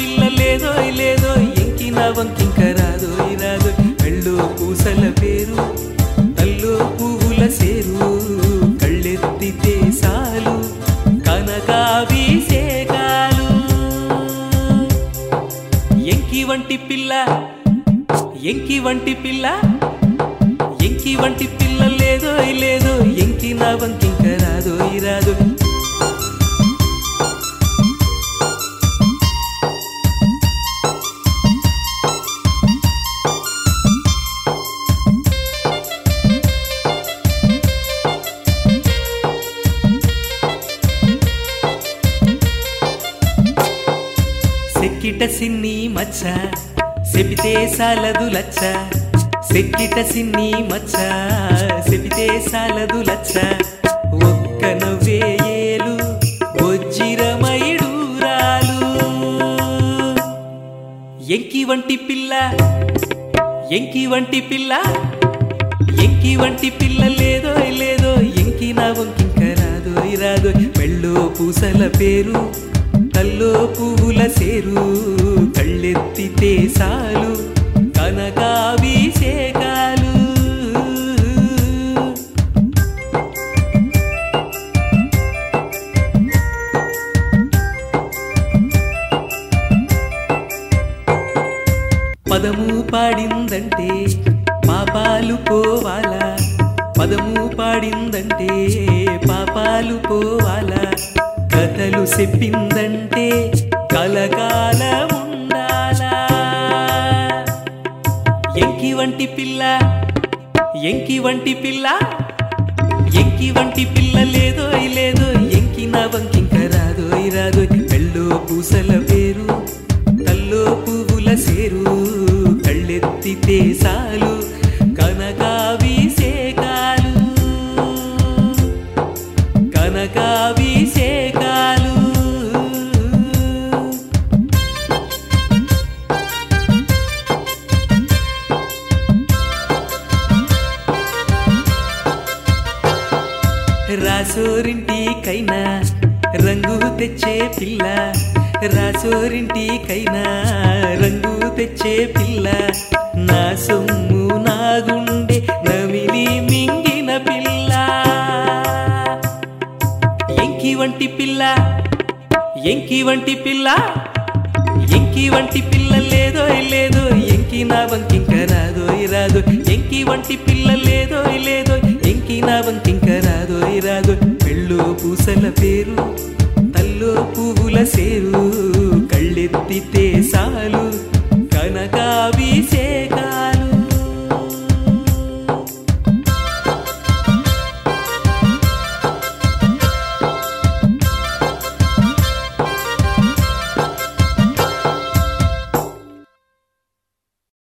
పిల్ల లేదో లేదో ఎంకిన వంకింక రాదో రాదో కళ్ళు పూసల పేరు తల్లో పువ్వుల సేరు కళ్ళెత్తితే సాలు కనకాభిషేకాలు ఎంకి వంటి పిల్ల ఎంకి వంటి పిల్ల ఎంకి వంటి పిల్ల లేదో లేదో ఎంకి నా వంకింక రాదో రాదో సెక్కిట సిన్ని మచ్చ సెపితే సాలదు లచ్చ సెక్కిట సిన్ని మచ్చ సెపితే సాలదు లచ్చ ఒక్క నవ్వే ఏలు వజ్జిరమయుడూరాలు ఎంకి వంటి పిల్ల ఎంకి వంటి పిల్ల ఎంకి వంటి పిల్ల లేదో లేదో ఎంకి నా వంకింక రాదో రాదో మెళ్ళో పూసల పేరు తల్లో పువ్వుల సేరు కళ్ళెత్తితే సాలు కనకాభిషేకాలు పదము పాడిందంటే పాపాలు పోవాలా పదము పాడిందంటే పాపాలు పోవాలా కథలు చెప్పిందంటే కలకాలం ఉండాలా ఎంకి వంటి పిల్ల ఎంకి వంటి పిల్ల ఎంకి వంటి పిల్ల లేదో లేదో ఎంకి నా వంకింక రాదో రాదో కల్లో పూసల పేరు తల్లో పువ్వుల సేరు కళ్ళెత్తితే సాలు కనకాభిషేకాలు కనకాభిషేకాలు రాసోరింటికైనా రంగు తెచ్చే పిల్ల రాసోరింటికైనా రంగు తెచ్చే పిల్ల నా సొమ్ము నా గుండె నమిలి మింగిన పిల్ల ఎంకి వంటి పిల్ల ఎంకి వంటి పిల్ల ఎంకి వంటి పిల్ల లేదో లేదో ఎంకి నా వంకింక రాదో రాదో ఎంకి వంటి పిల్ల లేదో లేదో ఎంకి నా వంకింక రాదో రాదో పెళ్ళు పూసల పేరు తల్లో పువ్వుల సేరు కళ్ళెత్తితే సాలు కనకాభిషేక